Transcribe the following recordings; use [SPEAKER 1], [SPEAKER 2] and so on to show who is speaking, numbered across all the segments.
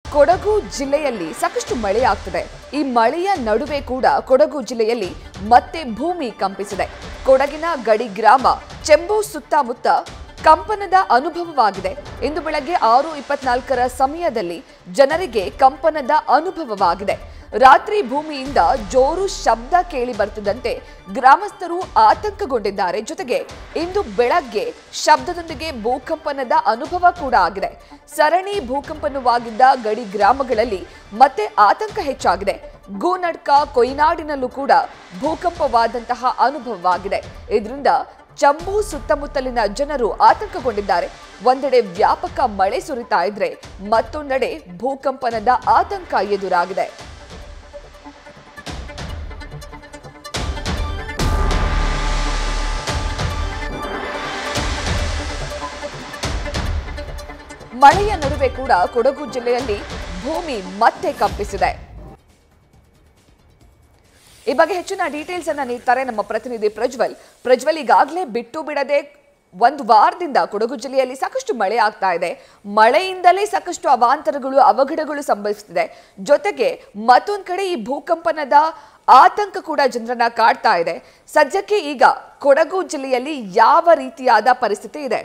[SPEAKER 1] ಕೊಡಗು ಜಿಲ್ಲೆಯಲ್ಲಿ ಸಾಕಷ್ಟು ಮಳೆಯಾಗ್ತದೆ ಈ ಮಳೆಯ ನಡುವೆ ಕೂಡ ಕೊಡಗು ಜಿಲ್ಲೆಯಲ್ಲಿ ಮತ್ತೆ ಭೂಮಿ ಕಂಪಿಸಿದೆ ಕೊಡಗಿನ ಗಡಿ ಗ್ರಾಮ ಚೆಂಬು ಸುತ್ತಮುತ್ತ ಕಂಪನದ ಅನುಭವವಾಗಿದೆ ಇಂದು ಬೆಳಗ್ಗೆ ಆರು ಇಪ್ಪತ್ನಾಲ್ಕರ ಸಮಯದಲ್ಲಿ ಜನರಿಗೆ ಕಂಪನದ ಅನುಭವವಾಗಿದೆ ರಾತ್ರಿ ಭೂಮಿಯಿಂದ ಜೋರು ಶಬ್ದ ಕೇಳಿ ಬರ್ತಿದ್ದಂತೆ ಗ್ರಾಮಸ್ಥರು ಆತಂಕಗೊಂಡಿದ್ದಾರೆ ಜೊತೆಗೆ ಇಂದು ಬೆಳಗ್ಗೆ ಶಬ್ದದೊಂದಿಗೆ ಭೂಕಂಪನದ ಅನುಭವ ಕೂಡ ಆಗಿದೆ ಸರಣಿ ಭೂಕಂಪನವಾಗಿದ್ದ ಗಡಿ ಗ್ರಾಮಗಳಲ್ಲಿ ಮತ್ತೆ ಆತಂಕ ಹೆಚ್ಚಾಗಿದೆ ಗೂನಡ್ಕ ಕೊಯ್ನಾಡಿನಲ್ಲೂ ಕೂಡ ಭೂಕಂಪವಾದಂತಹ ಅನುಭವವಾಗಿದೆ ಇದರಿಂದ ಚಂಬು ಸುತ್ತಮುತ್ತಲಿನ ಜನರು ಆತಂಕಗೊಂಡಿದ್ದಾರೆ ಒಂದೆಡೆ ವ್ಯಾಪಕ ಮಳೆ ಸುರಿತಾ ಇದ್ರೆ ಮತ್ತೊಂದೆಡೆ ಭೂಕಂಪನದ ಆತಂಕ ಎದುರಾಗಿದೆ ಮಳೆಯ ನಡುವೆ ಕೂಡ ಕೊಡಗು ಜಿಲ್ಲೆಯಲ್ಲಿ ಭೂಮಿ ಮತ್ತೆ ಕಂಪಿಸಿದೆ ಈ ಬಗ್ಗೆ ಹೆಚ್ಚಿನ ಡೀಟೇಲ್ಸ್ ಅನ್ನ ನೀಡ್ತಾರೆ ನಮ್ಮ ಪ್ರತಿನಿಧಿ ಪ್ರಜ್ವಲ್ ಪ್ರಜ್ವಲ್ ಈಗಾಗಲೇ ಬಿಟ್ಟು ಬಿಡದೆ ಒಂದು ವಾರದಿಂದ ಕೊಡಗು ಜಿಲ್ಲೆಯಲ್ಲಿ ಸಾಕಷ್ಟು ಮಳೆ ಆಗ್ತಾ ಇದೆ ಮಳೆಯಿಂದಲೇ ಸಾಕಷ್ಟು ಅವಾಂತರಗಳು ಅವಘಡಗಳು ಸಂಭವಿಸ್ತಿದೆ ಜೊತೆಗೆ ಮತ್ತೊಂದ್ ಕಡೆ ಈ ಭೂಕಂಪನದ ಆತಂಕ ಕೂಡ ಜನರನ್ನ ಕಾಡ್ತಾ ಇದೆ ಸದ್ಯಕ್ಕೆ ಈಗ ಕೊಡಗು ಜಿಲ್ಲೆಯಲ್ಲಿ ಯಾವ ರೀತಿಯಾದ ಪರಿಸ್ಥಿತಿ ಇದೆ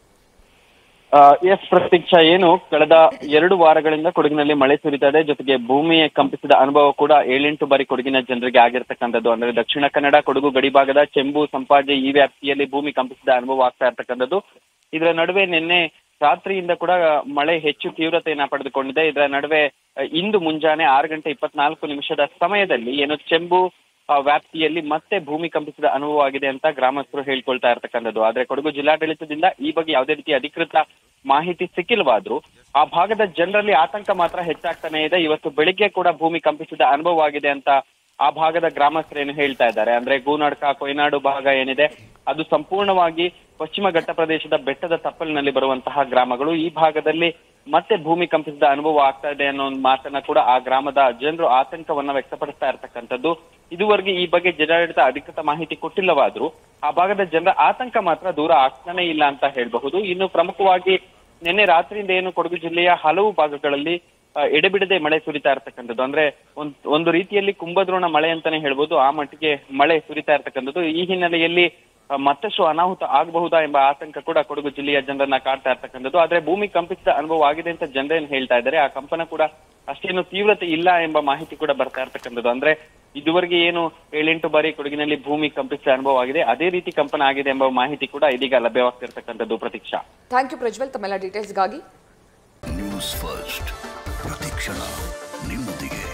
[SPEAKER 2] ಎಸ್ ಪ್ರತೀಕ್ಷಾ ಏನು ಕಳೆದ ಎರಡು ವಾರಗಳಿಂದ ಕೊಡಗಿನಲ್ಲಿ ಮಳೆ ಸುರಿತಾ ಇದೆ ಜೊತೆಗೆ ಭೂಮಿ ಕಂಪಿಸಿದ ಅನುಭವ ಕೂಡ ಏಳೆಂಟು ಬಾರಿ ಕೊಡಗಿನ ಜನರಿಗೆ ಆಗಿರ್ತಕ್ಕಂಥದ್ದು ಅಂದ್ರೆ ದಕ್ಷಿಣ ಕನ್ನಡ ಕೊಡಗು ಗಡಿಭಾಗದ ಚೆಂಬು ಸಂಪಾಜೆ ಈ ವ್ಯಾಪ್ತಿಯಲ್ಲಿ ಭೂಮಿ ಕಂಪಿಸಿದ ಅನುಭವ ಆಗ್ತಾ ಇರ್ತಕ್ಕಂಥದ್ದು ಇದರ ನಡುವೆ ನಿನ್ನೆ ರಾತ್ರಿಯಿಂದ ಕೂಡ ಮಳೆ ಹೆಚ್ಚು ತೀವ್ರತೆಯನ್ನ ಪಡೆದುಕೊಂಡಿದೆ ಇದರ ನಡುವೆ ಅಹ್, ಇಂದು ಮುಂಜಾನೆ ಆರು ಗಂಟೆ ಇಪ್ಪತ್ನಾಲ್ಕು ನಿಮಿಷದ ಸಮಯದಲ್ಲಿ ಏನು ಚೆಂಬು ಆ, ವ್ಯಾಪ್ತಿಯಲ್ಲಿ ಮತ್ತೆ ಭೂಮಿ ಕಂಪಿಸಿದ ಅನುಭವ ಆಗಿದೆ ಅಂತ ಗ್ರಾಮಸ್ಥರು ಹೇಳ್ಕೊಳ್ತಾ ಇರ್ತಕ್ಕಂಥದ್ದು ಆದ್ರೆ ಕೊಡಗು ಜಿಲ್ಲಾಡಳಿತದಿಂದ ಈ ಬಗ್ಗೆ ಯಾವುದೇ ರೀತಿ ಅಧಿಕೃತ ಮಾಹಿತಿ ಸಿಕ್ಕಿಲ್ವಾದ್ರೂ ಆ ಭಾಗದ ಜನರಲ್ಲಿ ಆತಂಕ ಮಾತ್ರ ಹೆಚ್ಚಾಗ್ತಾನೆ ಇದೆ ಇವತ್ತು ಬೆಳಿಗ್ಗೆ ಕೂಡ ಭೂಮಿ ಕಂಪಿಸಿದ ಅನುಭವ ಆಗಿದೆ ಅಂತ ಆ ಭಾಗದ ಗ್ರಾಮಸ್ಥರೇನು ಹೇಳ್ತಾ ಇದ್ದಾರೆ ಅಂದ್ರೆ ಗೂನಾಡ್ಕ ಕೊಯ್ನಾಡು ಭಾಗ ಏನಿದೆ ಅದು ಸಂಪೂರ್ಣವಾಗಿ ಪಶ್ಚಿಮ ಘಟ್ಟ ಪ್ರದೇಶದ ಬೆಟ್ಟದ ತಪ್ಪಲಿನಲ್ಲಿ ಬರುವಂತಹ ಗ್ರಾಮಗಳು ಈ ಭಾಗದಲ್ಲಿ ಮತ್ತೆ ಭೂಮಿ ಕಂಪಿಸಿದ ಅನುಭವ ಆಗ್ತಾ ಇದೆ ಅನ್ನೋ ಒಂದು ಮಾತನ್ನ ಕೂಡ ಆ ಗ್ರಾಮದ ಜನರು ಆತಂಕವನ್ನ ವ್ಯಕ್ತಪಡಿಸ್ತಾ ಇರ್ತಕ್ಕಂಥದ್ದು ಇದುವರೆಗೆ ಈ ಬಗ್ಗೆ ಜಿಲ್ಲಾಡಳಿತ ಅಧಿಕೃತ ಮಾಹಿತಿ ಕೊಟ್ಟಿಲ್ಲವಾದ್ರೂ ಆ ಭಾಗದ ಜನರ ಆತಂಕ ಮಾತ್ರ ದೂರ ಆಗ್ತಾನೆ ಇಲ್ಲ ಅಂತ ಹೇಳಬಹುದು ಇನ್ನು ಪ್ರಮುಖವಾಗಿ ನಿನ್ನೆ ರಾತ್ರಿಯಿಂದ ಏನು ಕೊಡಗು ಜಿಲ್ಲೆಯ ಹಲವು ಭಾಗಗಳಲ್ಲಿ ಆ, ಎಡೆಬಿಡದೆ ಮಳೆ ಸುರಿತಾ ಇರ್ತಕ್ಕಂಥದ್ದು ಅಂದ್ರೆ ಒಂದ್ ಒಂದು ರೀತಿಯಲ್ಲಿ ಕುಂಭದ್ರೋಣ ಮಳೆ ಅಂತಾನೆ ಹೇಳ್ಬೋದು ಆ ಮಟ್ಟಿಗೆ ಮಳೆ ಸುರಿತಾ ಇರ್ತಕ್ಕಂಥದ್ದು ಈ ಹಿನ್ನೆಲೆಯಲ್ಲಿ ಆ, ಮತ್ತಷ್ಟು ಅನಾಹುತ ಆಗಬಹುದಾ ಎಂಬ ಆತಂಕ ಕೂಡ ಕೊಡಗು ಜಿಲ್ಲೆಯ ಜನರನ್ನ ಕಾಡ್ತಾ ಇರ್ತಕ್ಕಂಥದ್ದು ಆದ್ರೆ ಭೂಮಿ ಕಂಪಿಸಿದ ಅನುಭವ ಆಗಿದೆ ಅಂತ ಜನರೇನು ಹೇಳ್ತಾ ಇದ್ದಾರೆ ಆ ಕಂಪನ ಕೂಡ ಅಷ್ಟೇನು ತೀವ್ರತೆ ಇಲ್ಲ ಎಂಬ ಮಾಹಿತಿ ಕೂಡ ಬರ್ತಾ ಇರ್ತಕ್ಕಂಥದ್ದು ಅಂದ್ರೆ ಇದುವರೆಗೆ ಏನು ಏಳೆಂಟು ಬಾರಿ ಕೊಡಗಿನಲ್ಲಿ ಭೂಮಿ ಕಂಪಿಸಿದ ಅನುಭವ ಆಗಿದೆ ಅದೇ ರೀತಿ ಕಂಪನ ಆಗಿದೆ ಎಂಬ ಮಾಹಿತಿ ಕೂಡ ಇದೀಗ ಲಭ್ಯವಾಗ್ತಿರ್ತಕ್ಕಂಥದ್ದು ಪ್ರತೀಕ್ಷಾ
[SPEAKER 1] ಥ್ಯಾಂಕ್ ಯು ಪ್ರಜ್ವಲ್ ತಮ್ಮೆಲ್ಲ ಡೀಟೇಲ್ಸ್ಗಾಗಿ
[SPEAKER 3] ನ್ಯೂಸ್ ಫಸ್ಟ್ ಪ್ರತಿಕ್ಷಣ ನಿಮ್ಮೊಂದಿಗೆ